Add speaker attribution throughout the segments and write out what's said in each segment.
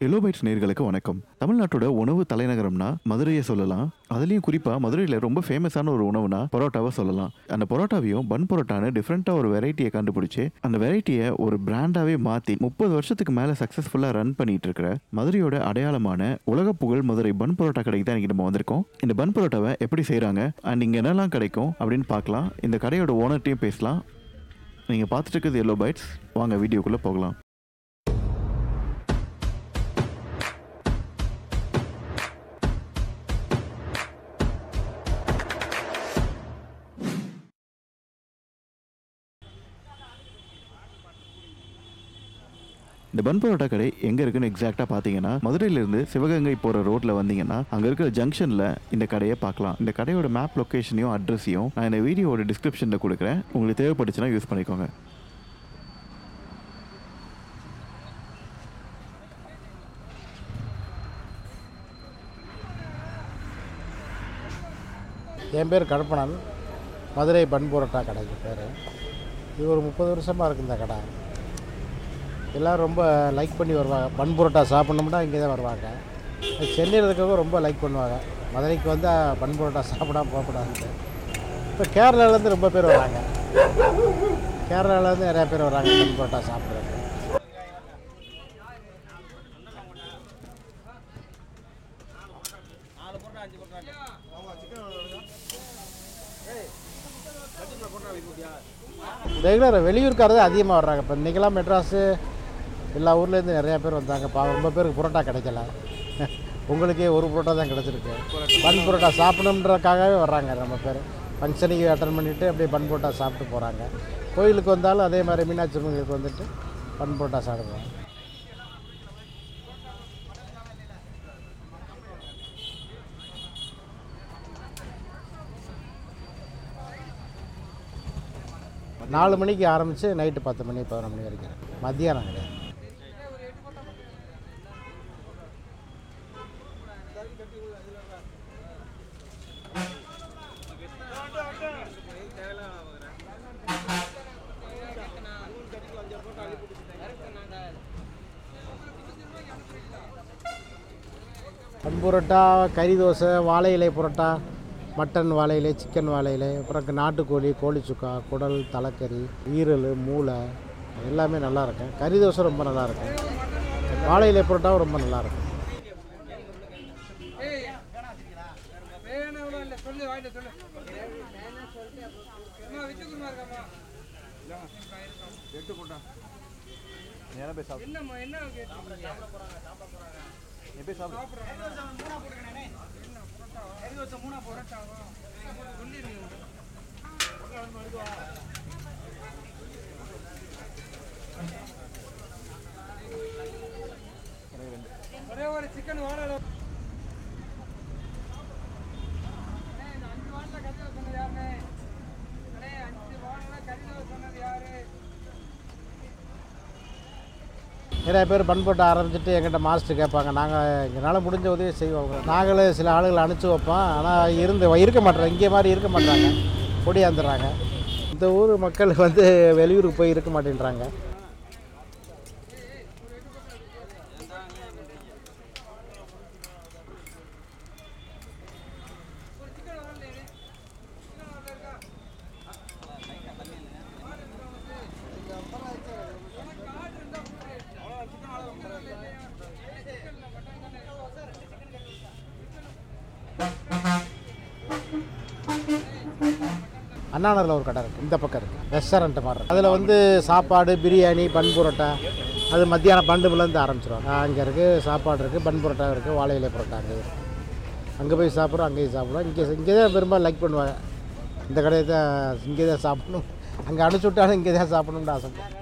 Speaker 1: எலோபைட்ஸ் நேர்களுக்கு வணக்கம் தமிழ்நாட்டோட உணவு தலைநகரம்னா மதுரையை சொல்லலாம் அதுலேயும் குறிப்பாக மதுரையில் ரொம்ப ஃபேமஸான ஒரு உணவுனா பரோட்டாவை சொல்லலாம் அந்த பரோட்டாவையும் பன் பரோட்டான்னு டிஃப்ரெண்ட்டாக ஒரு வெரைட்டியை கண்டுபிடிச்சு அந்த வெரைட்டியை ஒரு பிராண்டாகவே மாற்றி முப்பது வருஷத்துக்கு மேலே சக்ஸஸ்ஃபுல்லாக ரன் பண்ணிட்டு இருக்கிற மதுரையோட அடையாளமான உலக புகழ் மதுரை பன் பரோட்டா கடைக்கு தான் இன்றைக்கி நம்ம வந்திருக்கோம் இந்த பன் பரோட்டாவை எப்படி செய்கிறாங்க அண்ட் இங்கே என்னெல்லாம் கிடைக்கும் அப்படின்னு பார்க்கலாம் இந்த கடையோட ஓனர்ட்டையும் பேசலாம் நீங்கள் பார்த்துட்டு இருக்கிறது எல்லோ பைட்ஸ் வாங்க வீடியோக்குள்ளே போகலாம் இந்த பன் பரோட்டா கடை எங்கே இருக்குன்னு எக்ஸாக்டாக பார்த்தீங்கன்னா மதுரையிலேருந்து சிவகங்கை போகிற ரோட்டில் வந்தீங்கன்னா அங்கே இருக்கிற ஜங்ஷனில் இந்த கடையை பார்க்கலாம் இந்த கடையோட மேப் லொக்கேஷனையும் அட்ரஸையும் நான் இந்த வீடியோவோட டிஸ்கிரிப்ஷனில் கொடுக்குறேன் உங்களுக்கு தேவைப்பட்டுச்சுன்னா யூஸ் பண்ணிக்கோங்க
Speaker 2: என் பேர் கருப்பணன் மதுரை பன் புரோட்டா கடைக்கு பேர் இது ஒரு முப்பது வருஷமாக இருக்குது இந்த கடை எல்லோரும் ரொம்ப லைக் பண்ணி வருவாங்க பன் புரோட்டா சாப்பிட்ணும்னா இங்கே தான் வருவாங்க சென்னையில் இருக்கவங்க ரொம்ப லைக் பண்ணுவாங்க மதுரைக்கு வந்தால் பன் புரோட்டா சாப்பிடாம போகக்கூடாதுன்ட்டு இப்போ கேரளாலேருந்து ரொம்ப பேர் வராங்க கேரளாலேருந்து நிறையா பேர் வராங்க பன் புரோட்டா சாப்பிட்றதுக்கு ரெகுலர் வெளியூர்காரது அதிகமாக வர்றாங்க இப்போ இன்றைக்கெல்லாம் மெட்ராஸு எல்லா ஊர்லேருந்து நிறையா பேர் வந்தாங்க பா ரொம்ப பேருக்கு புரோட்டா கிடைக்கல உங்களுக்கே ஒரு புரோட்டா தான் கிடச்சிருக்கு பன் புரோட்டா சாப்பிடணுன்றக்காகவே வர்றாங்க நம்ம பேர் ஃபங்க்ஷனுக்கு அட்டன் பண்ணிவிட்டு அப்படியே பன் புரோட்டா சாப்பிட்டு போகிறாங்க கோயிலுக்கு வந்தாலும் அதே மாதிரி மீனாட்சி அம்மன் கோயிலுக்கு வந்துட்டு பன் புரோட்டா சாப்பிடுவாங்க நாலு மணிக்கு ஆரம்பித்து நைட்டு பத்து மணி பதினொரு மணி வரைக்கும் இருக்கு. மத்தியானம் கிடையாது பன் புரோட்டா கறி தோசை வாழை இலை புரோட்டா மட்டன் வாழை இலை சிக்கன் வாழை இலை அப்புறம் நாட்டுக்கோழி கோழி சுக்கா குடல் தலைக்கறி ஈரல் மூளை எல்லாமே நல்லா இருக்கும் கறி தோசை ரொம்ப நல்லா இருக்கும் வாழை இலை புரோட்டாவும் ரொம்ப நல்லா இருக்கும்
Speaker 3: ஒரே ஒரு சிக்கன் வாழை அஞ்சு வாழை கறி சொன்னது யாருண்ணே அண்ணே அஞ்சு வாழை கறி சொன்னது யாரு
Speaker 2: நிறைய பேர் பன் போட்டு ஆரம்பிச்சுட்டு எங்கிட்ட மாஸ்டர் கேட்பாங்க நாங்கள் எங்களால் முடிஞ்ச உதவி செய்வோம் நாங்களும் சில ஆளுகளை அனுப்பிச்சி வைப்போம் ஆனால் இருந்து இருக்க மாட்டோம் இங்கே மாதிரி இருக்க மாட்டாங்க பொடியாந்துடுறாங்க இந்த ஊர் மக்கள் வந்து வெளியூருக்கு போய் இருக்க மாட்டேன்றாங்க அண்ணாநகரில் ஒரு கடை இருக்குது இந்த பக்கம் இருக்குது ரெஸ்டாரண்ட் மாதிரி இருக்கு அதில் வந்து சாப்பாடு பிரியாணி பன் புரோட்டா அது மத்தியானம் பண்டுலேருந்து ஆரம்பிச்சிருவாங்க அங்கே இருக்குது சாப்பாடு இருக்குது பன் புரோட்டா இருக்குது வாழை இலை புரோட்டா அங்கே இருக்குது அங்கே போய் சாப்பிட்றோம் அங்கேயும் சாப்பிடுவோம் இங்கே இங்கே தான் பெரும்பாலும் லைக் பண்ணுவாங்க இந்த கடையை தான் இங்கே தான் சாப்பிடணும் அங்கே அனுப்பிச்சி விட்டாலும் இங்கே தான் சாப்பிடணும்னு ஆசைப்படுவேன்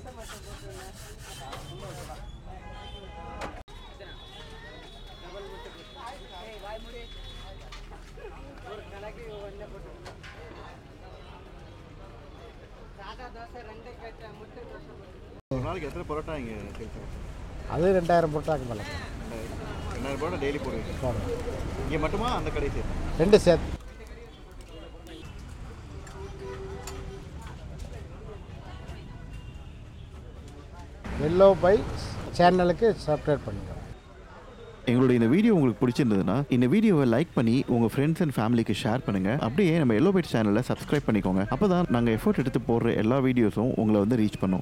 Speaker 1: ஒரு நாளைக்கு எத்தனை பரோட்டா இங்கே சேல்ஸ்
Speaker 2: அது ரெண்டாயிரம் புரோட்டாக்கு மேலே
Speaker 1: ரெண்டாயிரம் பரோட்டா டெய்லி போடுவீங்க
Speaker 2: போடுறோம்
Speaker 1: இங்கே மட்டுமா அந்த கடை சேர்த்து
Speaker 2: ரெண்டு சேர்த்து எல்லோ பை சேனலுக்கு சப்ஸ்கிரைப் பண்ணிக்கோ
Speaker 1: எங்களுடைய இந்த வீடியோ உங்களுக்கு பிடிச்சிருந்ததுன்னா இந்த வீடியோவை லைக் பண்ணி உங்கள் ஃப்ரெண்ட்ஸ் அண்ட் ஃபேமிலிக்கு ஷேர் பண்ணுங்க அப்படியே நம்ம எல்லோ பைட் சேனலை சப்ஸ்கிரைப் பண்ணிக்கோங்க அப்போ தான் நாங்கள் எஃபோர்ட் எடுத்து போடுற எல்லா வீடியோஸும் உங்களை வந்து ரீச் பண்ணும்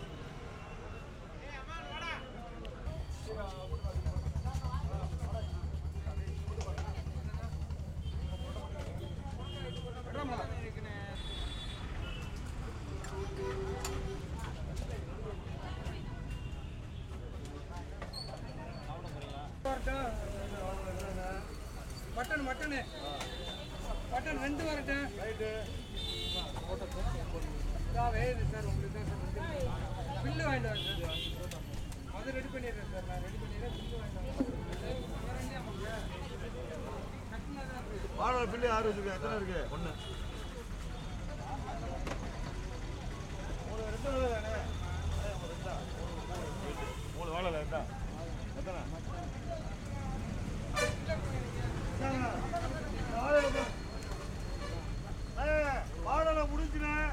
Speaker 3: மட்டன் மட்டனு மட்டன் ரெண்டு வரட்டும் இதா வேகுது சார் உங்களுக்கு தான் சார் வந்து பில்லு வாங்கிட்டு வரேன் சார் அது ரெடி பண்ணிடுறேன் சார் நான் ரெடி பண்ணிடுறேன் பில்லு வாங்கிட்டு வரேன்
Speaker 4: வாழை பில்லு ஆறு வச்சுருக்கு எத்தனை இருக்கு ஒன்று மூணு வாழை ரெண்டா எத்தனை வாழை முடிஞ்சுனேன்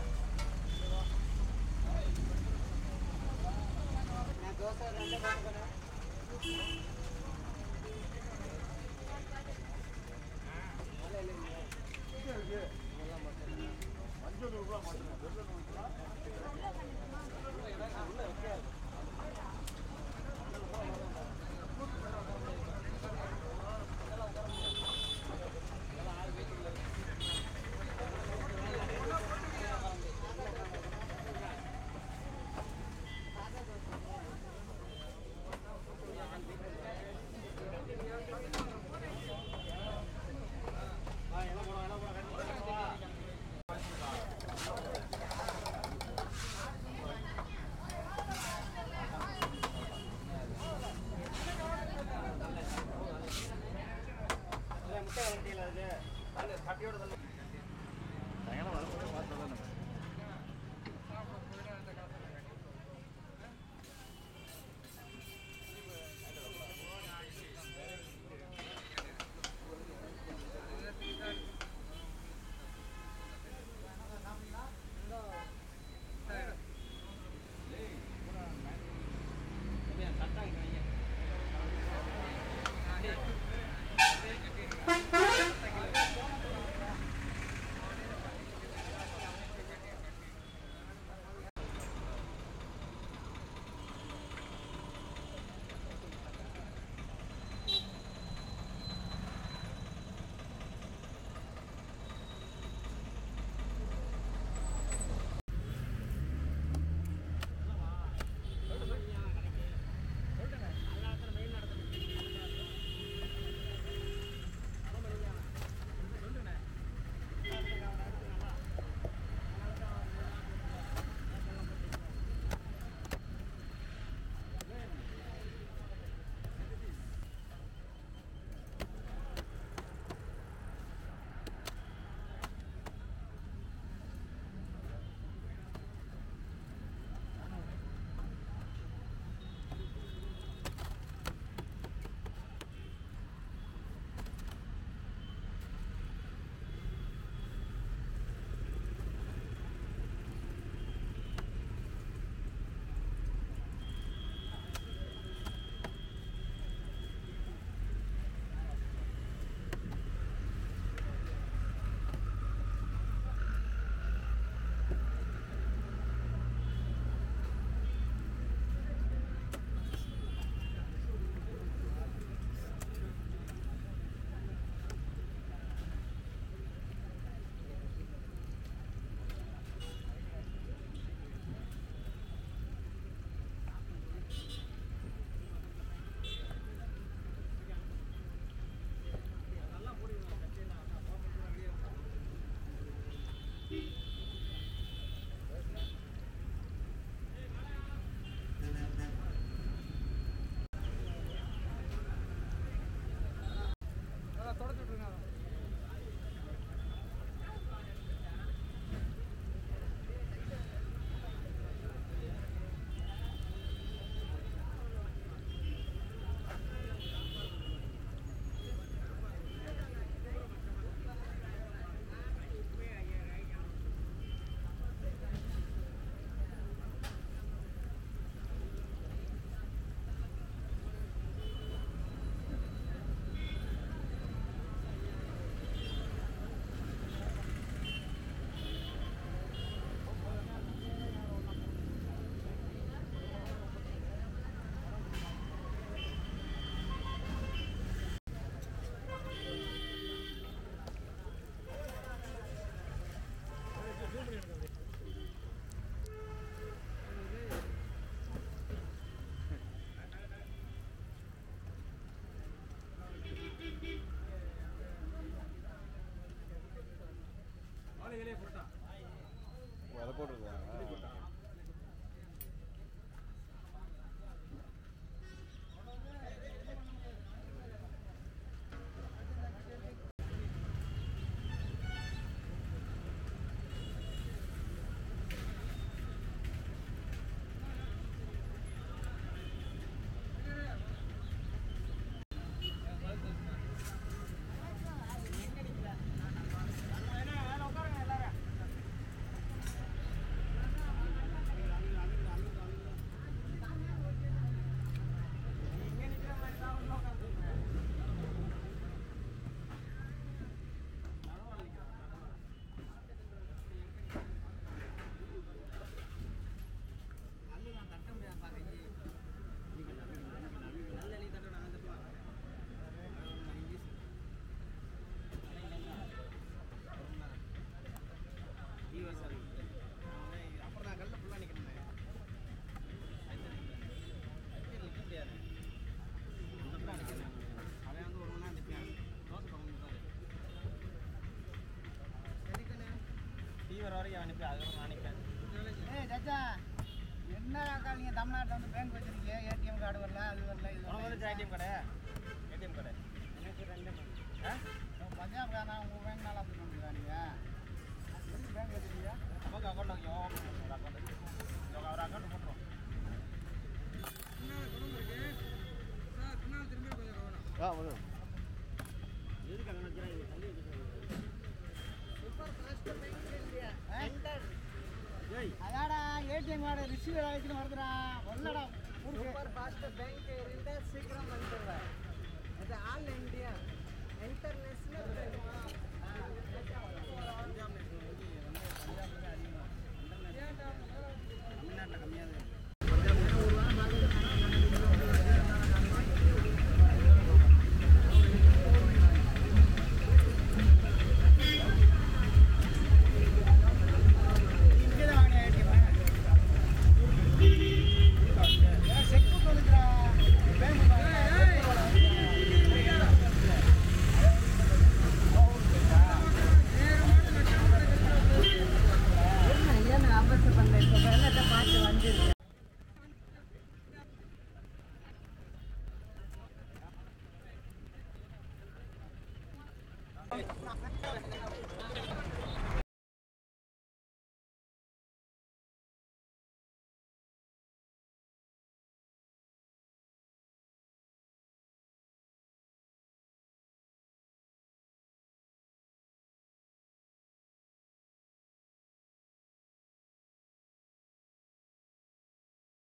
Speaker 5: ஏய் சச்சா என்ன அக்கா நீங்கள் தமிழ்நாட்டில் வந்து பேங்க் வச்சிருக்கீங்க ஏடிஎம் கார்டு வரல அது வரல இது வரல ஏடிஎம் கடை ஏடிஎம் கடை எனக்கு ரெண்டு பஞ்சாப் காரனா உங்கள் பேங்க்னால அப்படி பண்ணுறீங்க நீங்கள் எதுக்கு பேங்க் வச்சிருக்கீங்க நமக்கு அக்கௌண்ட் ஓகே ஒரு அக்கௌண்ட் ஒரு அக்கௌண்ட் போட்டுருவோம்
Speaker 3: பின்னால் குணம் இருக்கு சார் பின்னால் திரும்பி கொஞ்சம் கவனம்
Speaker 2: ஆ வரும்
Speaker 5: அதாடா ஏடிஎம் கார்டு ரிசீவர் ஆகிட்டு வருதுடா வரலடா சூப்பர் ஃபாஸ்ட் பேங்க் இருந்தால் சீக்கிரம் வந்துடுவேன் அது ஆல் இந்தியா இன்டர்நேஷனல் தமிழ்நாட்டில் கம்மியாக இங்கே தான் வாங்கினேன் ஏடிஎம் செக் புக் வந்துடா பேங்க்
Speaker 3: ஆ